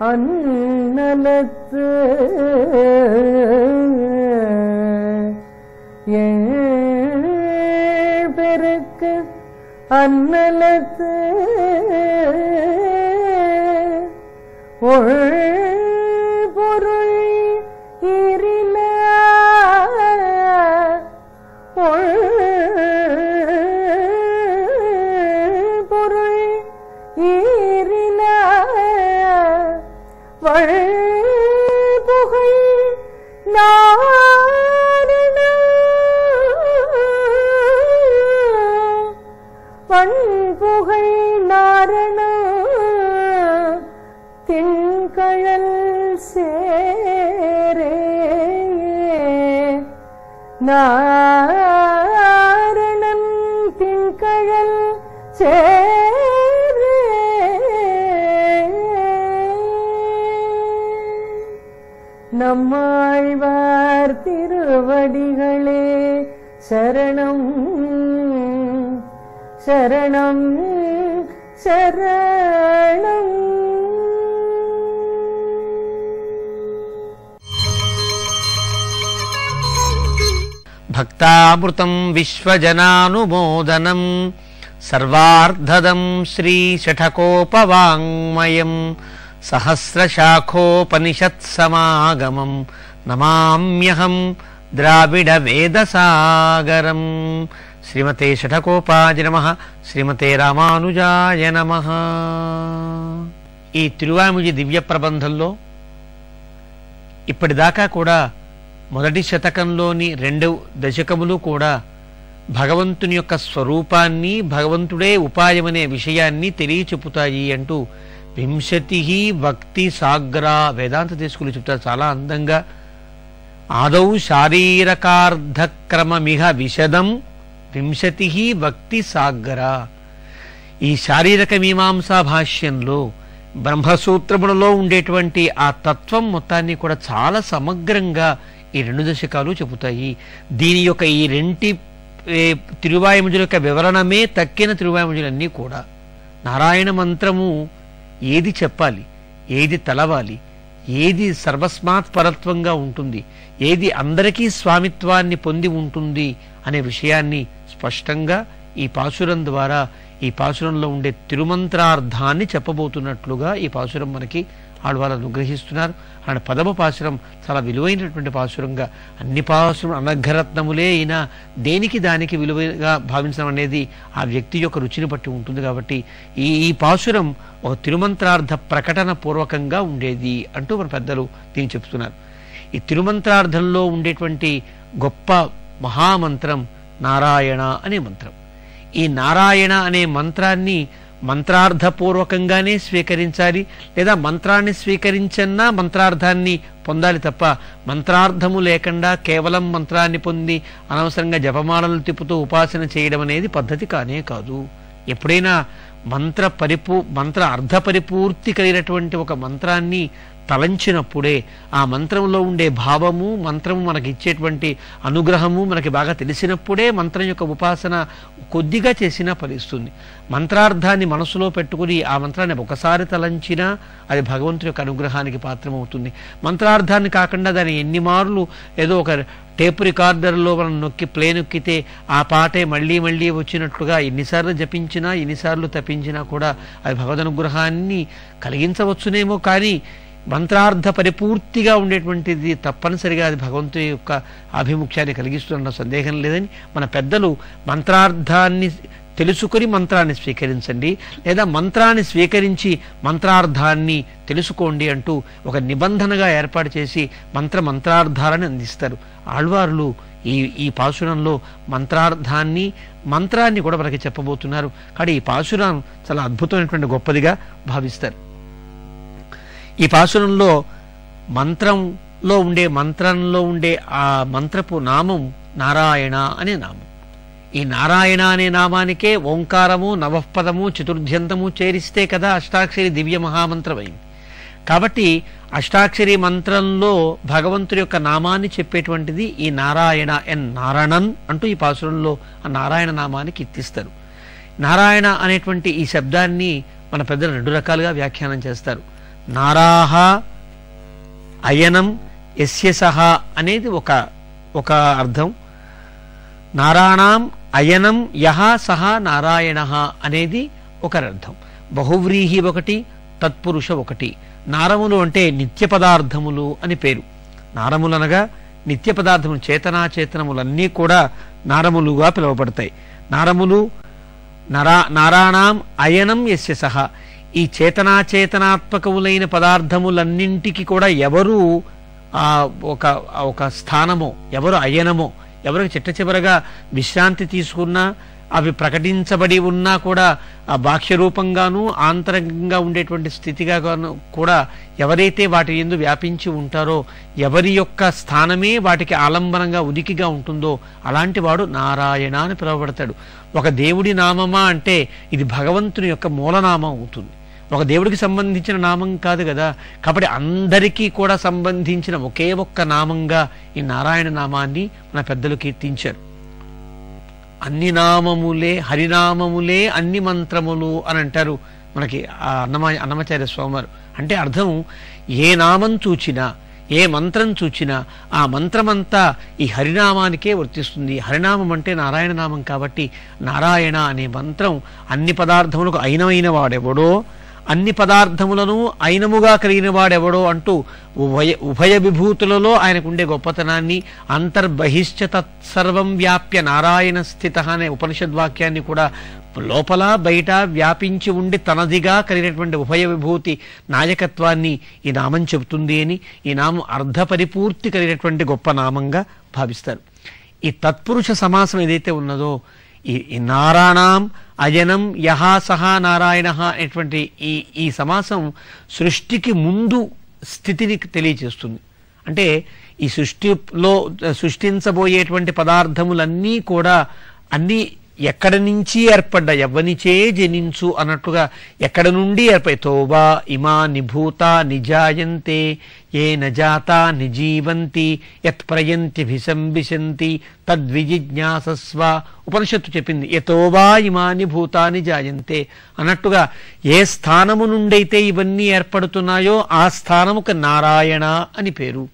அன்னலத்து பெருக்கு அன்னலத்து ஒள் பொருள் இரில ஒள் பொருள் ஈரில வள் புகழ் நாரண வண் புகழ் நாரண திண்கழல் சேரே நாரணன் திண்கழல் சேரே நம்மாழ்வார் திருவடிகளே சரணம் சரணம் சரணம் భక్తామృతం విశ్వజనానుమోదనం సర్వార్ధదం శ్రీశఠకోపవాङ्మయం సహస్రశాఖోపనిషత్సమాగమం నమామ్యహం ద్రావిడ వేదసాగరం శ్రీమతే శఠకోపాయ నమ శ్రీమతే రామానుజాయ నమ ఈ తిరువాముజి దివ్య ప్రబంధంలో ఇప్పటిదాకా కూడా మొదటి శతకంలోని రెండు దశకములు కూడా భగవంతుని యొక్క స్వరూపాన్ని భగవంతుడే ఉపాయమనే విషయాన్ని తెలియచెప్పుతాయి అంటూ వింశతి భక్తి సాగ్ర వేదాంత తీసుకుని చెప్తారు చాలా అందంగా ఆదౌ శారీరకార్ధక్రమమిహ విశదం వింశతి భక్తి సాగర ఈ శారీరక మీమాంసా భాష్యంలో బ్రహ్మసూత్రములలో ఉండేటువంటి ఆ తత్వం మొత్తాన్ని కూడా చాలా సమగ్రంగా ఈ రెండు దశకాలు చెబుతాయి దీని యొక్క ఈ రెంటి ఏ, తిరువాయుముజుల యొక్క వివరణమే తక్కిన తిరువాయుముజులన్నీ కూడా నారాయణ మంత్రము ఏది చెప్పాలి ఏది తలవాలి ఏది సర్వస్మాత్ పరత్వంగా ఉంటుంది ఏది అందరికీ స్వామిత్వాన్ని పొంది ఉంటుంది అనే విషయాన్ని స్పష్టంగా ఈ పాసురం ద్వారా ఈ పాసురంలో ఉండే తిరుమంత్రార్థాన్ని చెప్పబోతున్నట్లుగా ఈ పాసురం మనకి ఆడవాళ్ళు అనుగ్రహిస్తున్నారు ఆయన పదమ పాసురం చాలా విలువైనటువంటి పాసురంగా అన్ని పాసురం అనఘరత్నములే అయినా దేనికి దానికి విలువగా భావించడం అనేది ఆ వ్యక్తి యొక్క రుచిని బట్టి ఉంటుంది కాబట్టి ఈ ఈ పాసురం ఒక తిరుమంత్రార్థ ప్రకటన పూర్వకంగా ఉండేది అంటూ మన పెద్దలు దీన్ని చెప్తున్నారు ఈ తిరుమంత్రార్థంలో ఉండేటువంటి గొప్ప మహామంత్రం నారాయణ అనే మంత్రం ఈ నారాయణ అనే మంత్రాన్ని మంత్రార్థపూర్వకంగానే స్వీకరించాలి లేదా మంత్రాన్ని స్వీకరించన్నా మంత్రార్థాన్ని పొందాలి తప్ప మంత్రార్థము లేకుండా కేవలం మంత్రాన్ని పొంది అనవసరంగా జపమాలలు తిప్పుతూ ఉపాసన చేయడం అనేది పద్ధతి కానే కాదు ఎప్పుడైనా మంత్ర పరిపూ మంత్ర అర్ధ పరిపూర్తి కలిగినటువంటి ఒక మంత్రాన్ని తలంచినప్పుడే ఆ మంత్రంలో ఉండే భావము మంత్రము మనకి ఇచ్చేటువంటి అనుగ్రహము మనకి బాగా తెలిసినప్పుడే మంత్రం యొక్క ఉపాసన కొద్దిగా చేసినా ఫలిస్తుంది మంత్రార్థాన్ని మనసులో పెట్టుకుని ఆ మంత్రాన్ని ఒకసారి తలంచినా అది భగవంతుని యొక్క అనుగ్రహానికి పాత్రమవుతుంది మంత్రార్థాన్ని కాకుండా దాన్ని ఎన్ని మార్లు ఏదో ఒక టేప్ రికార్డర్లో మనం నొక్కి ప్లే నొక్కితే ఆ పాటే మళ్ళీ మళ్ళీ వచ్చినట్లుగా ఎన్నిసార్లు జపించినా ఎన్నిసార్లు తప్పించినా కూడా అది భగవద్ అనుగ్రహాన్ని కలిగించవచ్చునేమో కానీ మంత్రార్థ పరిపూర్తిగా ఉండేటువంటిది తప్పనిసరిగా అది భగవంతుని యొక్క ఆభిముఖ్యాన్ని కలిగిస్తున్న సందేహం లేదని మన పెద్దలు మంత్రార్థాన్ని తెలుసుకొని మంత్రాన్ని స్వీకరించండి లేదా మంత్రాన్ని స్వీకరించి మంత్రార్థాన్ని తెలుసుకోండి అంటూ ఒక నిబంధనగా ఏర్పాటు చేసి మంత్ర మంత్రార్థాలను అందిస్తారు ఆళ్వార్లు ఈ ఈ పాసురంలో మంత్రార్థాన్ని మంత్రాన్ని కూడా మనకి చెప్పబోతున్నారు కానీ ఈ పాసురం చాలా అద్భుతమైనటువంటి గొప్పదిగా భావిస్తారు ఈ పాసురంలో మంత్రంలో ఉండే మంత్రంలో ఉండే ఆ మంత్రపు నామం నారాయణ అనే నామం ఈ నారాయణ అనే నామానికే ఓంకారము నవపదము చతుర్ధ్యంతము చేరిస్తే కదా అష్టాక్షరి దివ్య మహామంత్రమైంది కాబట్టి అష్టాక్షరి మంత్రంలో భగవంతుడి యొక్క నామాన్ని చెప్పేటువంటిది ఈ నారాయణ ఎన్ నారాయణన్ అంటూ ఈ పాసురంలో ఆ నారాయణ నామాన్ని కీర్తిస్తారు నారాయణ అనేటువంటి ఈ శబ్దాన్ని మన పెద్దలు రెండు రకాలుగా వ్యాఖ్యానం చేస్తారు నారాహ అయనం ఎస్య సహ అనేది ఒక ఒక అర్థం నారాణం అయనం యహ సహ నారాయణ అనేది ఒక అర్థం బహువ్రీహి ఒకటి తత్పురుష ఒకటి నారములు అంటే నిత్య పదార్థములు అని పేరు నారములు అనగా నిత్య పదార్థములు చేతనాచేతనములన్నీ కూడా నారములుగా పిలువబడతాయి నారములు నరా నారాణం అయనం ఎస్య సహ ఈ చేతనాచేతనాత్మకములైన పదార్థములన్నింటికి కూడా ఎవరు ఆ ఒక ఒక స్థానమో ఎవరు అయనమో ఎవరికి చిట్ట చివరగా విశ్రాంతి తీసుకున్నా అవి ప్రకటించబడి ఉన్నా కూడా ఆ బాహ్య రూపంగాను ఆంతరంగంగా ఉండేటువంటి స్థితిగా గాను కూడా ఎవరైతే వాటి ఎందు వ్యాపించి ఉంటారో ఎవరి యొక్క స్థానమే వాటికి ఆలంబనంగా ఉనికిగా ఉంటుందో అలాంటి వాడు నారాయణ అని పిలువబడతాడు ఒక దేవుడి నామమా అంటే ఇది భగవంతుని యొక్క మూలనామం అవుతుంది ఒక దేవుడికి సంబంధించిన నామం కాదు కదా కాబట్టి అందరికీ కూడా సంబంధించిన ఒకే ఒక్క నామంగా ఈ నారాయణ నామాన్ని మన పెద్దలు కీర్తించారు అన్ని నామములే హరినామములే అన్ని మంత్రములు అని అంటారు మనకి ఆ అన్నమ అన్నమాచార్య స్వామివారు అంటే అర్థం ఏ నామం చూచినా ఏ మంత్రం చూచినా ఆ మంత్రమంతా ఈ హరినామానికే వర్తిస్తుంది హరినామం అంటే నారాయణ నామం కాబట్టి నారాయణ అనే మంత్రం అన్ని పదార్థములకు అయినమైన వాడెవడో అన్ని పదార్థములను అయినముగా కలిగిన వాడెవడో అంటూ ఉభయ ఉభయ విభూతులలో ఆయనకుండే గొప్పతనాన్ని అంతర్బహిశ్చ తత్సర్వం వ్యాప్య నారాయణ స్థిత అనే ఉపనిషద్వాక్యాన్ని కూడా లోపల బయట వ్యాపించి ఉండి తనదిగా కలిగినటువంటి ఉభయ విభూతి నాయకత్వాన్ని ఈ నామం చెబుతుంది అని ఈ నామం అర్ధ పరిపూర్తి కలిగినటువంటి గొప్ప నామంగా భావిస్తారు ఈ తత్పురుష సమాసం ఏదైతే ఉన్నదో ఈ ఈ నారాణం అజనం యహ సహా నారాయణ అనేటువంటి ఈ ఈ సమాసం సృష్టికి ముందు స్థితిని తెలియచేస్తుంది అంటే ఈ సృష్టిలో సృష్టించబోయేటువంటి పదార్థములన్నీ కూడా అన్నీ ఎక్కడి నుంచి ఏర్పడ్డ ఎవ్వనిచే జనించు అన్నట్టుగా ఎక్కడ నుండి ఏర్పడి తోబా ఇమా నిభూత నిజాయంతే ఏ నజాత నిజీవంతి యత్ ప్రయంత్యభిసంబిశంతి తద్విజిజ్ఞాసస్వ ఉపనిషత్తు చెప్పింది యతోవా ఇమాని భూతాని జాయంతే అన్నట్టుగా ఏ స్థానము నుండైతే ఇవన్నీ ఏర్పడుతున్నాయో ఆ స్థానముకు నారాయణ అని పేరు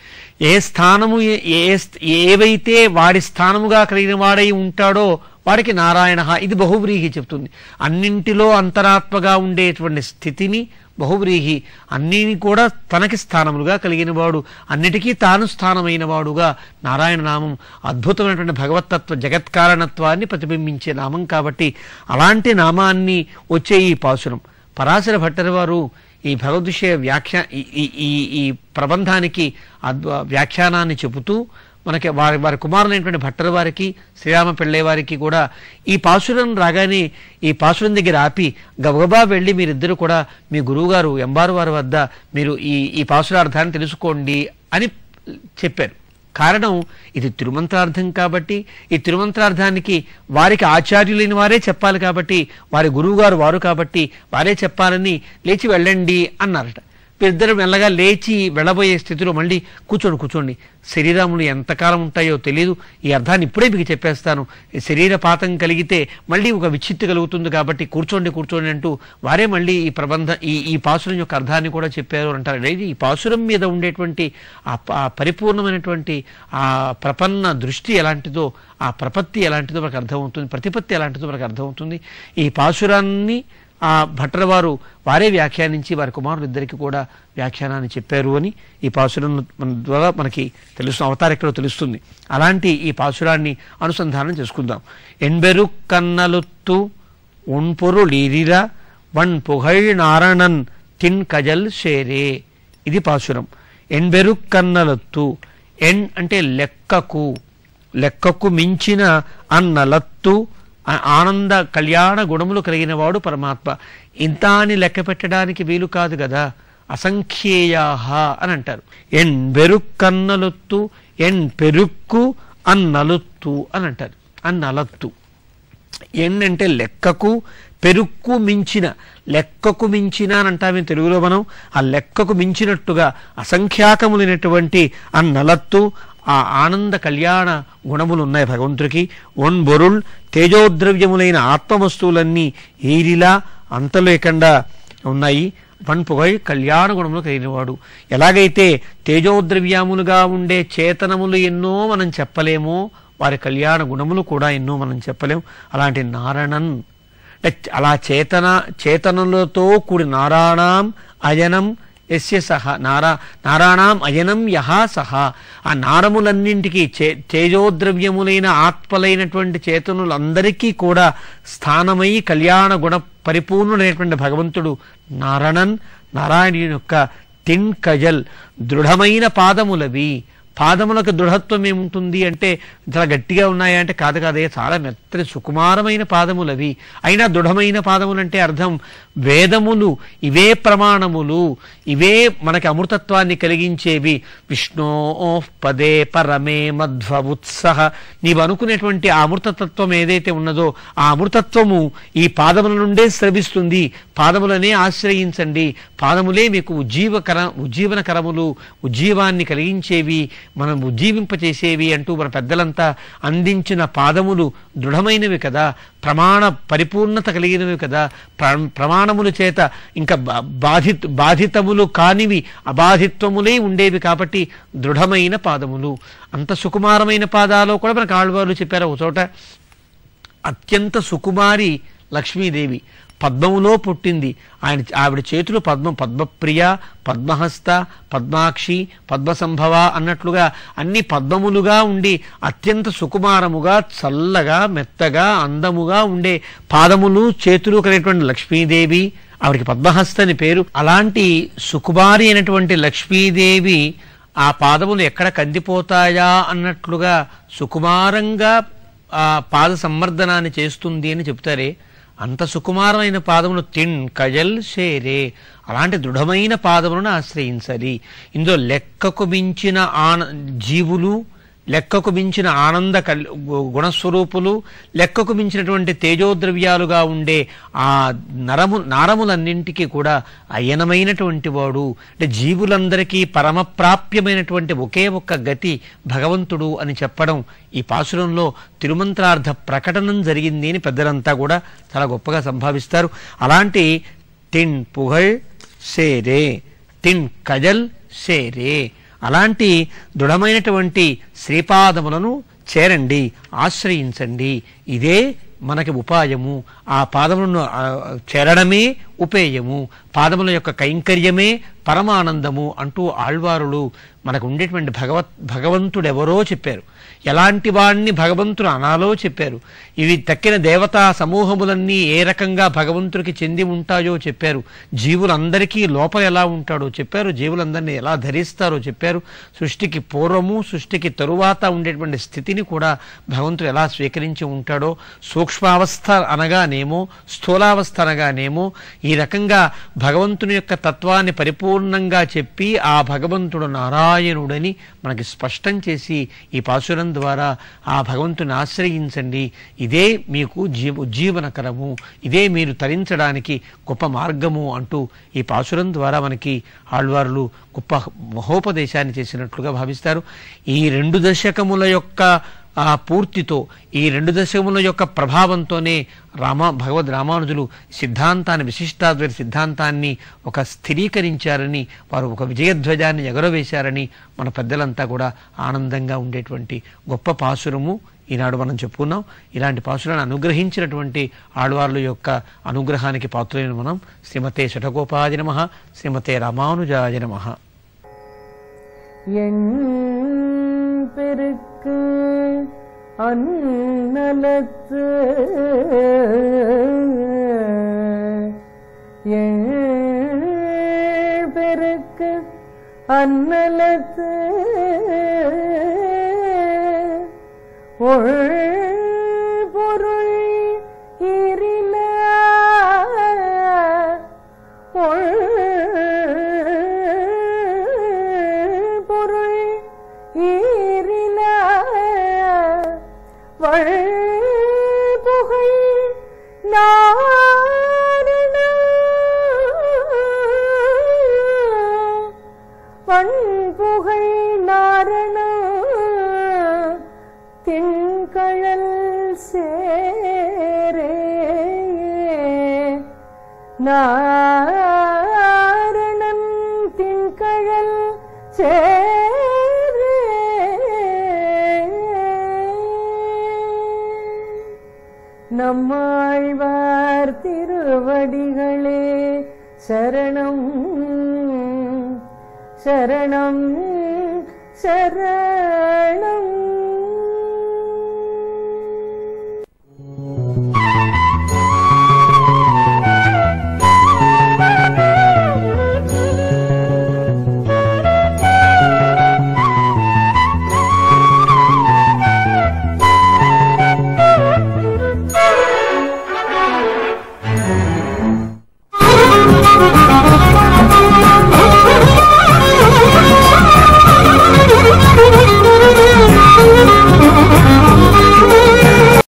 ఏ స్థానము ఏ- ఏ స్థ- ఏవైతే వాడి స్థానముగా కలిగిన వాడై ఉంటాడో వాడికి నారాయణ ఇది బహువ్రీహి చెప్తుంది అన్నింటిలో అంతరాత్మగా ఉండేటువంటి స్థితిని బహువ్రీహి అన్నిని కూడా తనకి స్థానములుగా కలిగిన వాడు అన్నిటికీ తాను స్థానమైన వాడుగా నారాయణ నామం అద్భుతమైనటువంటి భగవతత్వ జగత్కారణత్వాన్ని ప్రతిబింబించే నామం కాబట్టి అలాంటి నామాన్ని వచ్చే ఈ పాసురం పరాశర భట్టరి వారు ఈ భగవద్విషయ వ్యాఖ్యా ఈ ఈ- ఈ ఈ ప్రబంధానికి అద్వ వ్యాఖ్యానాన్ని చెబుతూ మనకి వారి వారి కుమారులైనటువంటి భట్టర వారికి శ్రీరామ పెళ్ళే వారికి కూడా ఈ పాసురం రాగానే ఈ పాసురం దగ్గర ఆపి గబగబా వెళ్ళి మీరిద్దరు కూడా మీ గురువుగారు ఎంబారు వారి వద్ద మీరు ఈ ఈ పాసురార్థాన్ని తెలుసుకోండి అని చెప్పారు కారణం ఇది తిరుమంత్రార్థం కాబట్టి ఈ తిరుమంత్రార్థానికి వారికి ఆచార్యులైన వారే చెప్పాలి కాబట్టి వారి గురువుగారు వారు కాబట్టి వారే చెప్పాలని లేచి వెళ్ళండి అన్నారట వీరిద్దరు మెల్లగా లేచి వెళ్ళబోయే స్థితిలో మళ్ళీ కూర్చోండి కూర్చోండి శరీరములు ఎంతకాలం ఉంటాయో తెలియదు ఈ అర్థాన్ని ఇప్పుడే మీకు చెప్పేస్తాను ఈ శరీర పాతం కలిగితే మళ్ళీ ఒక విచ్చిత్తి కలుగుతుంది కాబట్టి కూర్చోండి కూర్చోండి అంటూ వారే మళ్ళీ ఈ ప్రబంధ ఈ ఈ పాసురం యొక్క అర్థాన్ని కూడా చెప్పారు అంటారు అనేది ఈ పాసురం మీద ఉండేటువంటి ఆ ప- ఆ పరిపూర్ణమైనటువంటి ఆ ప్రపన్న దృష్టి ఎలాంటిదో ఆ ప్రపత్తి ఎలాంటిదో మనకు అర్థమవుతుంది ప్రతిపత్తి ఎలాంటిదో మనకు అర్థమవుతుంది ఈ పాసురాన్ని ఆ భట్టర్ వారు వారే వ్యాఖ్యానించి వారి కుమారులిద్దరికి కూడా వ్యాఖ్యానాన్ని చెప్పారు అని ఈ పాసురం మన ద్వారా మనకి తెలుసు అవతారికలో తెలుస్తుంది అలాంటి ఈ పాసురాన్ని అనుసంధానం చేసుకుందాం ఎన్బెరు కన్నలుత్తు ఉన్పొరుళీరిర వన్ పుగళ్ నారణన్ తిన్ కజల్ షేరే ఇది పాసురం ఎన్బెరు కన్నలత్తు ఎన్ అంటే లెక్కకు లెక్కకు మించిన అన్నలత్తు ఆ- ఆనంద కళ్యాణ గుణములు కలిగిన వాడు పరమాత్మ ఇంత అని లెక్క పెట్టడానికి వీలు కాదు కదా అసంఖ్యేయాహ అని అంటారు ఎన్ బెరుక్కన్నలొత్తు ఎన్ పెరుక్కు అన్నలుత్తు అని అంటారు అన్నలత్తు ఎన్ అంటే లెక్కకు పెరుక్కు మించిన లెక్కకు మించిన అని అంటామే తెలుగులో మనం ఆ లెక్కకు మించినట్టుగా అసంఖ్యాకములైనటువంటి ఆ నలత్తు ఆ ఆనంద కళ్యాణ గుణములు ఉన్నాయి భగవంతుడికి ఒన్ బొరుల్ తేజోద్రవ్యములైన ఆత్మవస్తువులన్నీ ఈరిలా అంతలేకుండా ఉన్నాయి వన్పుగై కళ్యాణ గుణములు కలిగినవాడు ఎలాగైతే తేజోద్రవ్యాములుగా ఉండే చేతనములు ఎన్నో మనం చెప్పలేమో వారి కళ్యాణ గుణములు కూడా ఎన్నో మనం చెప్పలేం అలాంటి నారాయణన్ అంటే అలా చేతన చేతనలతో కూడి నారాయణం అయనం ఎస్య సహ నారా నారాయణం అయనం యహ సహ ఆ నారములన్నింటికి చే తేజోద్రవ్యములైన ఆత్మలైనటువంటి చేతనులందరికీ కూడా స్థానమై కళ్యాణ గుణ పరిపూర్ణుడైనటువంటి భగవంతుడు నారాయణన్ నారాయణుని యొక్క తిన్ కజల్ దృఢమైన పాదములవి పాదములకు దృఢత్వం ఏముంటుంది అంటే చాలా గట్టిగా ఉన్నాయా అంటే కాదు కాదే చాలా మెత్తని సుకుమారమైన పాదములవి అయినా దృఢమైన పాదములు అంటే అర్థం వేదములు ఇవే ప్రమాణములు ఇవే మనకి అమృతత్వాన్ని కలిగించేవి విష్ణో పదే పరమే మధ్వ ఉత్సహ నీవు అనుకునేటువంటి ఆ అమృతతత్వం ఏదైతే ఉన్నదో ఆ అమృతత్వము ఈ పాదముల నుండే స్రవిస్తుంది పాదములనే ఆశ్రయించండి పాదములే మీకు ఉజ్జీవకర ఉజ్జీవనకరములు ఉజ్జీవాన్ని కలిగించేవి మనం ఉజ్జీవింపచేసేవి అంటూ మన పెద్దలంతా అందించిన పాదములు దృఢమైనవి కదా ప్రమాణ పరిపూర్ణత కలిగినవి కదా ప్ర- ప్రమాణముల చేత ఇంకా బా- బాధిత్ బాధితములు కానివి అబాధిత్వములే ఉండేవి కాబట్టి దృఢమైన పాదములు అంత సుకుమారమైన పాదాలు కూడా మనకు ఆళ్వార్లు చెప్పారు ఒక చోట అత్యంత సుకుమారి లక్ష్మీదేవి పద్మములో పుట్టింది ఆయన ఆవిడ చేతులు పద్మ పద్మప్రియ పద్మహస్త పద్మాక్షి పద్మసంభవ అన్నట్లుగా అన్ని పద్మములుగా ఉండి అత్యంత సుకుమారముగా చల్లగా మెత్తగా అందముగా ఉండే పాదములు చేతులు కలిగినటువంటి లక్ష్మీదేవి ఆవిడకి పద్మహస్త అని పేరు అలాంటి సుకుమారి అయినటువంటి లక్ష్మీదేవి ఆ పాదములు ఎక్కడ కందిపోతాయా అన్నట్లుగా సుకుమారంగా ఆ పాద సంవర్ధనాన్ని చేస్తుంది అని చెప్తారే అంత సుకుమారమైన పాదములు తిన్ కజల్ షేరే అలాంటి దృఢమైన పాదములను ఆశ్రయించాలి ఇందులో లెక్కకు మించిన ఆన జీవులు లెక్కకు మించిన ఆనంద కల్ గు- గుణస్వరూపులు లెక్కకు మించినటువంటి తేజోద్రవ్యాలుగా ఉండే ఆ నరము నారములన్నింటికీ కూడా అయనమైనటువంటి వాడు అంటే జీవులందరికీ పరమప్రాప్యమైనటువంటి ఒకే ఒక్క గతి భగవంతుడు అని చెప్పడం ఈ పాసురంలో తిరుమంత్రార్థ ప్రకటనం జరిగింది అని పెద్దలంతా కూడా చాలా గొప్పగా సంభావిస్తారు అలాంటి తిన్ పుగళ్ సేరే తిన్ కజల్ సేరే అలాంటి దృఢమైనటువంటి శ్రీపాదములను చేరండి ఆశ్రయించండి ఇదే మనకి ఉపాయము ఆ పాదములను ఆ, చేరడమే ఉపేయము పాదముల యొక్క కైంకర్యమే పరమానందము అంటూ ఆళ్వారులు మనకు ఉండేటువంటి భగవత్ భగవంతుడెవరో చెప్పారు ఎలాంటి వాణ్ణి భగవంతుడు అనాలో చెప్పారు ఇవి తక్కిన దేవతా సమూహములన్నీ ఏ రకంగా భగవంతుడికి చెంది ఉంటాయో చెప్పారు జీవులందరికీ లోపల ఎలా ఉంటాడో చెప్పారు జీవులందరినీ ఎలా ధరిస్తారో చెప్పారు సృష్టికి పూర్వము సృష్టికి తరువాత ఉండేటువంటి స్థితిని కూడా భగవంతుడు ఎలా స్వీకరించి ఉంటాడో సూక్ష్మావస్థ అనగానేమో స్థూలావస్థ అనగానేమో ఈ రకంగా భగవంతుని యొక్క తత్వాన్ని పరిపూర్ణంగా చెప్పి ఆ భగవంతుడు నారాయణుడని మనకి స్పష్టం చేసి ఈ పాసురం ద్వారా ఆ భగవంతుని ఆశ్రయించండి ఇదే మీకు జీవ ఉజ్జీవనకరము ఇదే మీరు తరించడానికి గొప్ప మార్గము అంటూ ఈ పాసురం ద్వారా మనకి ఆళ్వారులు గొప్ప మహోపదేశాన్ని చేసినట్లుగా భావిస్తారు ఈ రెండు దశకముల యొక్క ఆ పూర్తితో ఈ రెండు దశకముల యొక్క ప్రభావంతోనే రామ భగవద్ రామానుజులు సిద్ధాంతాన్ని విశిష్టాద్వైత సిద్ధాంతాన్ని ఒక స్థిరీకరించారని వారు ఒక విజయధ్వజాన్ని ఎగరవేశారని మన పెద్దలంతా కూడా ఆనందంగా ఉండేటువంటి గొప్ప పాసురము ఈనాడు మనం చెప్పుకున్నాం ఇలాంటి పాసురాన్ని అనుగ్రహించినటువంటి ఆళ్వార్ల యొక్క అనుగ్రహానికి పాత్రులైన మనం శ్రీమతే శఠగోపాయ నమ శ్రీమతే రామానుజాయ నమ என் பெருக்கு அன்னலத்து என் பெருக்கு அன்னலத்து ஒள் பொருள் ஈரில பொருள் ஈரில புகழ் நாரண புகழ் நாரண திண்கழல் சேரே நாரண நம்மாழ்வார் திருவடிகளே சரணம் சரணம் சரணம்